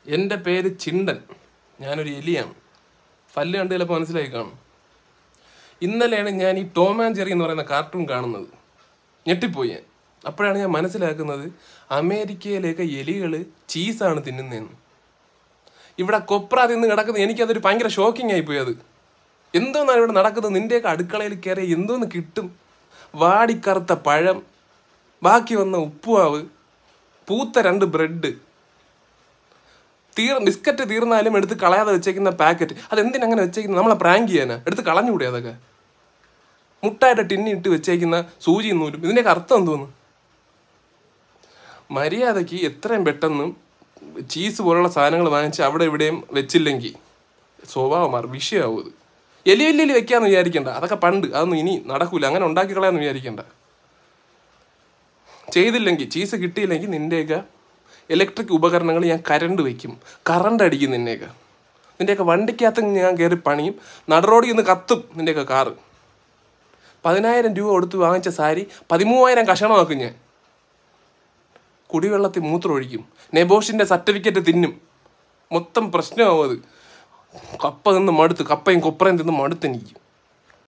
എൻ്റെ പേര് ചിണ്ടൻ ഞാനൊരു എലിയാണ് പല്ല് കണ്ട് ചിലപ്പോൾ മനസ്സിലായി കാണും ഇന്നലെയാണ് ഞാൻ ഈ ടോം ആൻഡ് ജെറി എന്ന് പറയുന്ന കാർട്ടൂൺ കാണുന്നത് ഞെട്ടിപ്പോയി ഞാൻ അപ്പോഴാണ് ഞാൻ മനസ്സിലാക്കുന്നത് അമേരിക്കയിലേക്ക് എലികൾ ചീസാണ് തിന്നുന്നതെന്ന് ഇവിടെ കൊപ്ര തിന്ന് കിടക്കുന്നത് എനിക്കതൊരു ഭയങ്കര ഷോക്കിംഗ് ആയിപ്പോയി അത് എന്തോന്നാണ് ഇവിടെ നടക്കുന്നത് നിന്റെയൊക്കെ അടുക്കളയിൽ കയറി എന്തോന്ന് കിട്ടും വാടിക്കറുത്ത പഴം ബാക്കി വന്ന ഉപ്പുമാവ് പൂത്ത രണ്ട് ബ്രെഡ് തീർ ബിസ്ക്കറ്റ് തീർന്നാലും എടുത്ത് കളയാതെ വെച്ചേക്കുന്ന പാക്കറ്റ് അതെന്തിനാ അങ്ങനെ വെച്ചേക്കുന്നത് നമ്മളെ പ്രാങ്ക് ചെയ്യാനാ എടുത്ത് കളഞ്ഞുകൂടെ അതൊക്കെ മുട്ടായിട്ട് ടിന്നി ഇട്ട് വെച്ചേക്കുന്ന സൂചി നൂലും ഇതിൻ്റെയൊക്കെ അർത്ഥം എന്തോന്ന് മര്യാദയ്ക്ക് എത്രയും പെട്ടെന്ന് ചീസ് പോലുള്ള സാധനങ്ങൾ വാങ്ങിച്ച് അവിടെ ഇവിടെയും വെച്ചില്ലെങ്കിൽ സ്വഭാവം മാറും വിഷയമാവും ഇത് എലി എലി എലി വെക്കാന്ന് വിചാരിക്കണ്ട അതൊക്കെ പണ്ട് അതൊന്നും ഇനി നടക്കൂല അങ്ങനെ ഉണ്ടാക്കി കളയാന്ന് വിചാരിക്കണ്ട ചെയ്തില്ലെങ്കിൽ ചീസ് കിട്ടിയില്ലെങ്കിൽ നിന്റെയൊക്കെ ഇലക്ട്രിക് ഉപകരണങ്ങൾ ഞാൻ കരണ്ട് വയ്ക്കും കറണ്ട് അടിക്കും നിന്നെയൊക്കെ നിന്റെയൊക്കെ വണ്ടിക്കകത്ത് ഞാൻ കയറി പണിയും നടുറോഡിൽ നിന്ന് കത്തും നിന്റെയൊക്കെ കാറ് പതിനായിരം രൂപ കൊടുത്ത് വാങ്ങിച്ച സാരി പതിമൂവായിരം കഷണമാക്കും ഞാൻ കുടിവെള്ളത്തിൽ മൂത്രം ഒഴിക്കും നെബോഷിന്റെ സർട്ടിഫിക്കറ്റ് തിന്നും മൊത്തം പ്രശ്നമാവും അത് കപ്പ തിന്ന് മടുത്ത് കപ്പയും കൊപ്രയും തിന്ന് മടുത്തെനിക്ക്